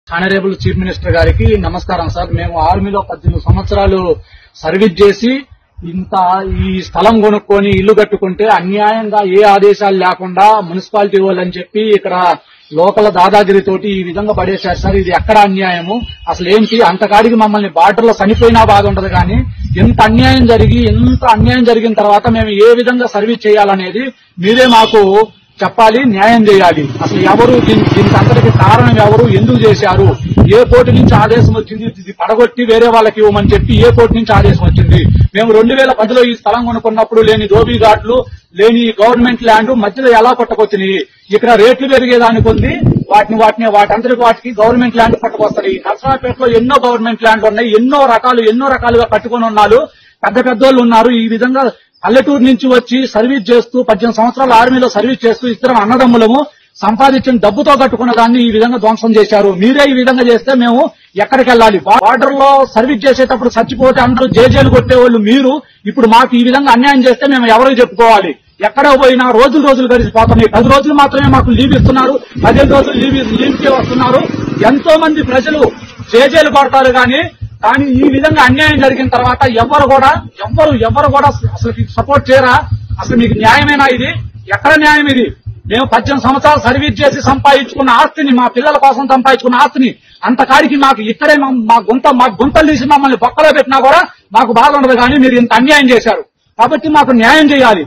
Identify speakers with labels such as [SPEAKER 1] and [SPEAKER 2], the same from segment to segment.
[SPEAKER 1] Honourable chief minister గారికి నమస్కారం sir మేము ఆర్మీలో పద్దెనిమిది సంవత్సరాలు సర్వీస్ చేసి ఇంత ఈ స్థలం కొనుక్కొని ఇల్లు కట్టుకుంటే అన్యాయంగా ఏ ఆదేశాలు లేకుండా మున్సిపాలిటీ వాళ్ళు అని చెప్పి ఇక్కడ లోకల్ దాదాగిరి తోటి ఈ విధంగా పడేశారు సార్ ఇది ఎక్కడ అన్యాయము అసలు ఏంటి అంతకాడికి మమ్మల్ని బార్డర్ లో చనిపోయినా బాధ ఉండదు కానీ ఎంత అన్యాయం జరిగి ఎంత అన్యాయం జరిగిన తర్వాత మేము ఏ విధంగా సర్వీస్ చేయాలనేది మీరే మాకు చెప్పాలి న్యాయం చేయాలి అసలు ఎవరు దీని దీనికి అంతటికి కారణం ఎవరు ఎందుకు చేశారు ఏ కోర్టు నుంచి ఆదేశం వచ్చింది ఇది పడగొట్టి వేరే వాళ్ళకి ఇవ్వమని చెప్పి ఏ కోర్టు నుంచి ఆదేశం వచ్చింది మేము రెండు వేల పదిలో ఈ స్థలం కొనుక్కున్నప్పుడు లేని దోబీ ఘాట్లు లేని గవర్నమెంట్ ల్యాండ్ మధ్యలో ఎలా పట్టుకొచ్చినాయి ఇక్కడ రేట్లు పెరిగేదానికి ఉంది వాటిని వాటిని వాటంతటికి వాటికి గవర్నమెంట్ ల్యాండ్ పట్టుకొస్తాయి నర్సరాపేటలో ఎన్నో గవర్నమెంట్ ల్యాండ్ ఉన్నాయి ఎన్నో రకాలు ఎన్నో రకాలుగా కట్టుకొని ఉన్నారు పెద్ద పెద్దోళ్ళు ఉన్నారు ఈ విధంగా పల్లెటూరు నుంచి వచ్చి సర్వీస్ చేస్తూ పద్దెనిమిది సంవత్సరాలు ఆర్మీలో సర్వీస్ చేస్తూ ఇద్దరం అన్నదమ్ములము సంపాదించిన డబ్బుతో కట్టుకున్న దాన్ని ఈ విధంగా ధ్వంసం చేశారు మీరే ఈ విధంగా చేస్తే మేము ఎక్కడికి వెళ్ళాలి బార్డర్ లో సర్వీస్ చేసేటప్పుడు చచ్చిపోతే అందరూ జేజేలు కొట్టేవాళ్ళు మీరు ఇప్పుడు మాకు ఈ విధంగా అన్యాయం చేస్తే మేము ఎవరికి చెప్పుకోవాలి ఎక్కడ పోయినా రోజులు రోజులు గడిచిపోతున్నాయి పది రోజులు మాత్రమే మాకు లీవ్ ఇస్తున్నారు పదిహేను రోజులు లీవ్ లీవ్ కి వస్తున్నారు ఎంతో మంది ప్రజలు జేజేలు కొడతారు కానీ కానీ ఈ విధంగా అన్యాయం జరిగిన తర్వాత ఎవరు కూడా ఎవ్వరు ఎవరు కూడా అసలు సపోర్ట్ చేయరా అసలు మీకు న్యాయమేనా ఇది ఎక్కడ న్యాయం ఇది మేము పద్దెనిమిది సంవత్సరాలు సర్వీస్ చేసి సంపాదించుకున్న ఆస్తిని మా పిల్లల కోసం సంపాదించుకున్న ఆస్తిని అంతకాడికి మాకు ఇక్కడే మా- మా గుంత మా గుంతలు తీసి మమ్మల్ని బొక్కలో పెట్టినా కూడా మాకు బాధ ఉండదు కానీ మీరు ఇంత అన్యాయం చేశారు కాబట్టి మాకు న్యాయం చేయాలి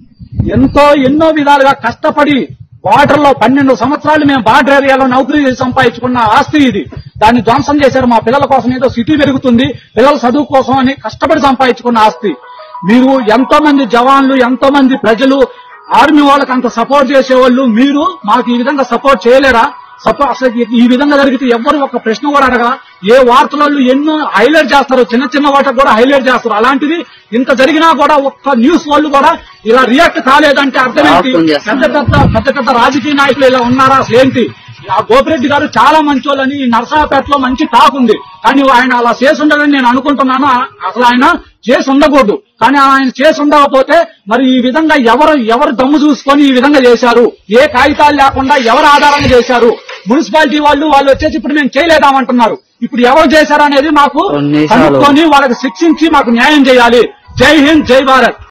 [SPEAKER 1] ఎంతో ఎన్నో విధాలుగా కష్టపడి బార్డర్ లో పన్నెండు సంవత్సరాలు మేము బార్డర్ ఏరియాలో నౌకరీ చేసి సంపాదించుకున్న ఆస్తి ఇది దాన్ని ధ్వంసం చేశారు మా పిల్లల కోసం ఏదో సిటీ పెరుగుతుంది పిల్లల చదువు కోసం అని కష్టపడి సంపాదించుకున్న ఆస్తి మీరు ఎంతో మంది జవాన్లు ఎంతో మంది ప్రజలు ఆర్మీ వాళ్ళకి అంత సపోర్ట్ చేసేవాళ్ళు మీరు మాకు ఈ విధంగా సపోర్ట్ చేయలేరా సపోర్ట్ అసలు ఈ- ఈ విధంగా జరిగితే ఎవ్వరు ఒక ప్రశ్న కూడా అడగా ఏ వార్తలలో ఎన్నో హైలైట్ చేస్తారు చిన్న చిన్న వాటికి కూడా హైలైట్ చేస్తారు అలాంటిది ఇంత జరిగినా కూడా ఒక్క న్యూస్ వాళ్ళు కూడా ఇలా రియాక్ట్ కాలేదంటే అర్థం ఏంటి
[SPEAKER 2] ఆపుతుంది అసలు.
[SPEAKER 1] పెద్ద పెద్ద పెద్ద పెద్ద రాజకీయ నాయకులు ఇలా ఉన్నారా అసలు ఏంటి ఆ గోపిరెడ్డి గారు చాలా మంచోళ్ళని ఈ నరసరాపేటలో మంచి టాక్ ఉంది కానీ ఆయన అలా చేసి ఉండదని నేను అనుకుంటున్నాను అసలు ఆయన చేసి ఉండకూడదు కానీ ఆయన చేసి ఉండకపోతే మరి ఈ విధంగా ఎవరు ఎవరు దమ్ము చూసుకొని ఈ విధంగా చేశారు ఏ కాగితాలు లేకుండా ఎవరు ఆధారంగా చేశారు మున్సిపాలిటీ వాళ్ళు వాళ్ళు వచ్చేసి ఇప్పుడు మేము చేయలేదామంటున్నారు ఇప్పుడు ఎవరు చేశారు అనేది మాకు
[SPEAKER 2] కొన్ని నిమిషాలు.
[SPEAKER 1] కనుక్కొని వాళ్ళకి శిక్షించి మాకు న్యాయం చేయాలి జై హింద్ జై భారత్